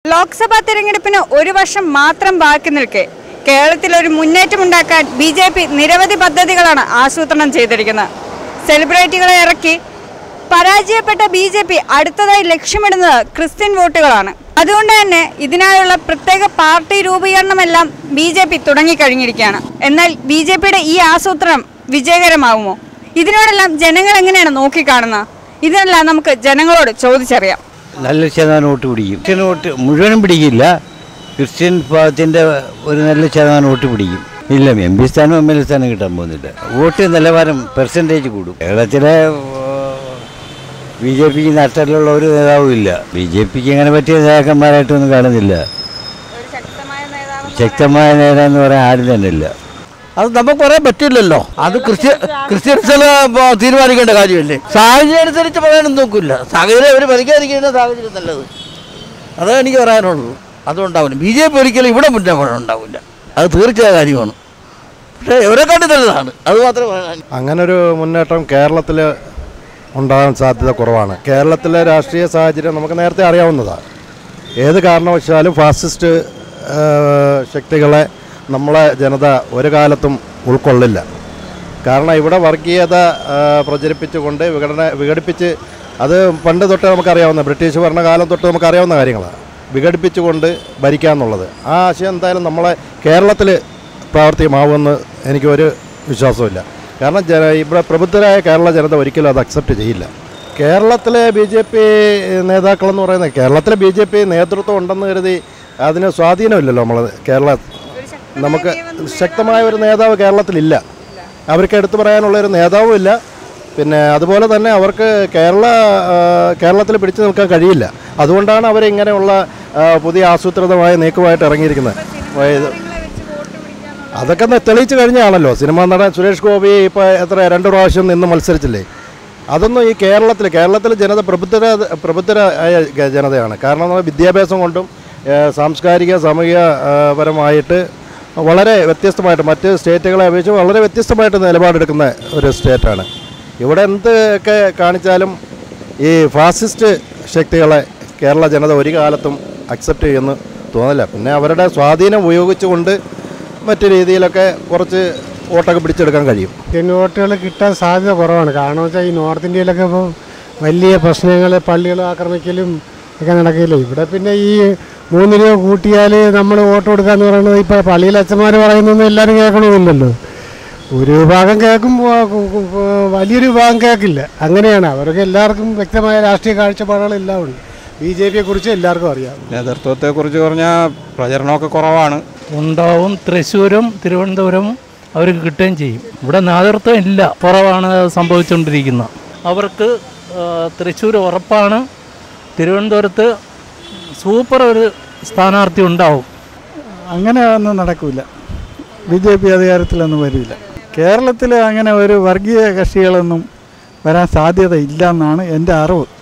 ലോക്സഭാ തെരഞ്ഞെടുപ്പിന് ഒരു വർഷം മാത്രം ബാക്കി നിൽക്കെ കേരളത്തിൽ ഒരു മുന്നേറ്റമുണ്ടാക്കാൻ ബി ജെ പി നിരവധി പദ്ധതികളാണ് ആസൂത്രണം ചെയ്തിരിക്കുന്നത് സെലിബ്രിറ്റികളെ ഇറക്കി പരാജയപ്പെട്ട ബി ജെ പി അടുത്തതായി ലക്ഷ്യമിടുന്നത് ക്രിസ്ത്യൻ വോട്ടുകളാണ് അതുകൊണ്ട് തന്നെ ഇതിനായുള്ള പ്രത്യേക പാർട്ടി രൂപീകരണമെല്ലാം ബി ജെ പി തുടങ്ങിക്കഴിഞ്ഞിരിക്കുകയാണ് എന്നാൽ ബി ജെ പിയുടെ ഈ ആസൂത്രണം വിജയകരമാവുമോ ഇതിനോടെല്ലാം ജനങ്ങൾ എങ്ങനെയാണ് നോക്കിക്കാണുന്നത് ഇതിനെല്ലാം നമുക്ക് ജനങ്ങളോട് ചോദിച്ചറിയാം നല്ല ശതമാനം വോട്ട് പിടിക്കും ക്രിസ്ത്യൻ വോട്ട് മുഴുവനും പിടിക്കില്ല ക്രിസ്ത്യൻ വിഭാഗത്തിൻ്റെ ഒരു നല്ല ശതമാനം വോട്ട് പിടിക്കും ഇല്ല എം പി സ്ഥാനം എം എൽ എ സ്ഥാനം കിട്ടാൻ പോകുന്നില്ല വോട്ട് നിലവാരം പെർസെൻറ്റേജ് കൂടും കേരളത്തിലെ ബി ജെ പിക്ക് നട്ടലുള്ള ഒരു നേതാവും ഇല്ല ബി ജെ പിക്ക് അങ്ങനെ പറ്റിയ നേതാക്കന്മാരായിട്ടൊന്നും കാണുന്നില്ല ശക്തമായ നേതാവ് എന്ന് പറയാൻ ആരും തന്നെ ഇല്ല അത് നമുക്ക് പറയാൻ പറ്റില്ലല്ലോ അത് ക്രിസ്ത്യ ക്രിസ്ത്യൻസ് തീരുമാനിക്കേണ്ട കാര്യമല്ലേ സാഹചര്യം അനുസരിച്ച് പറയാനൊന്നും നോക്കില്ല സാഹചര്യം അവർ പരിഹരിക്കുന്ന സാഹചര്യം നല്ലത് അതേ എനിക്ക് പറയാനുള്ളൂ അതുണ്ടാവില്ല ബി ജെ പി ഒരിക്കലും ഇവിടെ മുന്നേറ്റം ഉണ്ടാവില്ല അത് തീർച്ചയായ കാര്യമാണ് പക്ഷേ ഇവരെക്കാട്ടി നല്ലതാണ് അത് മാത്രമേ പറയാൻ അങ്ങനൊരു മുന്നേറ്റം കേരളത്തിൽ ഉണ്ടാകാൻ സാധ്യത കുറവാണ് കേരളത്തിലെ രാഷ്ട്രീയ സാഹചര്യം നമുക്ക് നേരത്തെ അറിയാവുന്നതാണ് ഏത് കാരണവശാലും ഫാസിസ്റ്റ് ആ, ശക്തികളെ നമ്മളെ ജനത ഒരു കാലത്തും ഉൾക്കൊള്ളില്ല കാരണം ഇവിടെ വർഗീയത ആ, പ്രചരിപ്പിച്ചുകൊണ്ട് വിഘടന വിഘടിപ്പിച്ച് അത് പണ്ട് തൊട്ട് നമുക്കറിയാവുന്ന ബ്രിട്ടീഷ് ഭരണകാലം തൊട്ട് നമുക്കറിയാവുന്ന കാര്യങ്ങളാണ് വിഘടിപ്പിച്ചുകൊണ്ട് ഭരിക്കുക എന്നുള്ളത് ആ ആശയം എന്തായാലും നമ്മളെ കേരളത്തിൽ പ്രാവർത്തികമാവുമെന്ന് എനിക്ക് ഒരു വിശ്വാസമില്ല കാരണം ജന ഇവിടെ പ്രബുദ്ധരായ കേരള ജനത ഒരിക്കലും അത് അക്സെപ്റ്റ് ചെയ്യില്ല കേരളത്തിലെ ബി ജെ പി നേതാക്കളെന്ന് പറയുന്നത് കേരളത്തിലെ ബി ജെ പി നേതൃത്വം ഉണ്ടെന്ന് കരുതി അതിന് സ്വാധീനമില്ലല്ലോ നമ്മൾ കേരള നമുക്ക് ശക്തമായ ഒരു നേതാവ് കേരളത്തിലില്ല അവർക്ക് എടുത്തു പറയാനുള്ള ഒരു നേതാവും ഇല്ല പിന്നെ അതുപോലെ തന്നെ അവർക്ക് കേരള ആ, കേരളത്തിൽ പിടിച്ചു നിൽക്കാൻ കഴിയില്ല അതുകൊണ്ടാണ് അവരിങ്ങനെയുള്ള ആ, പുതിയ ആസൂത്രിതമായ നീക്കമായിട്ട് ഇറങ്ങിയിരിക്കുന്നത് ഇത് അതൊക്കെ ഒന്ന് തെളിയിച്ചു കഴിഞ്ഞാണല്ലോ സിനിമാ നടൻ സുരേഷ് ഗോപി ഇപ്പോൾ എത്ര രണ്ട് പ്രാവശ്യം നിന്ന് മത്സരിച്ചില്ലേ അതൊന്നും ഈ കേരളത്തിൽ കേരളത്തിൽ ജനത പ്രബുദ്ധര പ്രബുദ്ധരായ ഗ- ജനതയാണ് കാരണം എന്ന് പറഞ്ഞാൽ വിദ്യാഭ്യാസം കൊണ്ടും ഏഹ്, സാംസ്കാരിക സാമൂഹിക ആ, പരമായിട്ട് വളരെ വ്യത്യസ്തമായിട്ട് മറ്റ് സ്റ്റേറ്റുകളെ അപേക്ഷിച്ച് വളരെ വ്യത്യസ്തമായിട്ട് നിലപാടെടുക്കുന്ന ഒരു സ്റ്റേറ്റാണ് ഇവിടെ എന്ത് ഒക്കെ കാണിച്ചാലും ഈ ഫാസിസ്റ്റ് ശക്തികളെ കേരള ജനത ഒരു കാലത്തും അക്സെപ്റ്റ് ചെയ്യുമെന്ന് തോന്നില്ല പിന്നെ അവരുടെ സ്വാധീനം ഉപയോഗിച്ചുകൊണ്ട് മറ്റു രീതിയിലൊക്കെ കുറച്ച് വോട്ടൊക്കെ പിടിച്ചെടുക്കാൻ കഴിയും ക്രിസ്ത്യൻ വോട്ടുകൾ കിട്ടാൻ സാധ്യത കുറവാണ് കാരണം വെച്ചാൽ ഈ നോർത്ത് ഇന്ത്യയിലൊക്കെ ഇപ്പോൾ വലിയ പ്രശ്നങ്ങൾ പള്ളികൾ ആക്രമിക്കലും ഒക്കെ നടക്കില്ല ഇവിടെ പിന്നെ ഈ മൂന്ന് രൂപ കൂട്ടിയാൽ നമ്മൾ വോട്ട് കൊടുക്കാന്ന് പറയുന്നത് ഇപ്പോൾ പള്ളിയിൽ അച്ഛന്മാർ പറയുന്നൊന്നും എല്ലാവരും കേൾക്കണമെന്നില്ലല്ലോ ഒരു വിഭാഗം കേൾക്കും വ- കു- കു- വലിയൊരു വിഭാഗം കേൾക്കില്ല അങ്ങനെയാണ് അവർക്ക് എല്ലാവർക്കും വ്യക്തമായ രാഷ്ട്രീയ കാഴ്ചപ്പാടുകളെല്ലാം ഉണ്ട് ബി ജെ പിയെ കുറിച്ച് എല്ലാവർക്കും അറിയാം നേതൃത്വത്തെക്കുറിച്ച് പറഞ്ഞാൽ പ്രചരണമൊക്കെ കുറവാണ് ഉണ്ടാവും തൃശ്ശൂരും തിരുവനന്തപുരവും അവർക്ക് കിട്ടുകയും ചെയ്യും ഇവിടെ നേതൃത്വം ഇല്ല കുറവാണ് സംഭവിച്ചുകൊണ്ടിരിക്കുന്നത് അവർക്ക് ആ, തൃശ്ശൂർ ഉറപ്പാണ് തിരുവനന്തപുരത്ത് സൂപ്പർ ഒരു സ്ഥാനാർത്ഥി ഉണ്ടാവും അങ്ങനെ ഒന്നും നടക്കില്ല ബി ജെ പി അധികാരത്തിലൊന്നും വരില്ല കേരളത്തിൽ അങ്ങനെ ഒരു വർഗീയ കക്ഷികളൊന്നും വരാൻ സാധ്യത ഇല്ല എന്നാണ് എൻ്റെ അറിവ്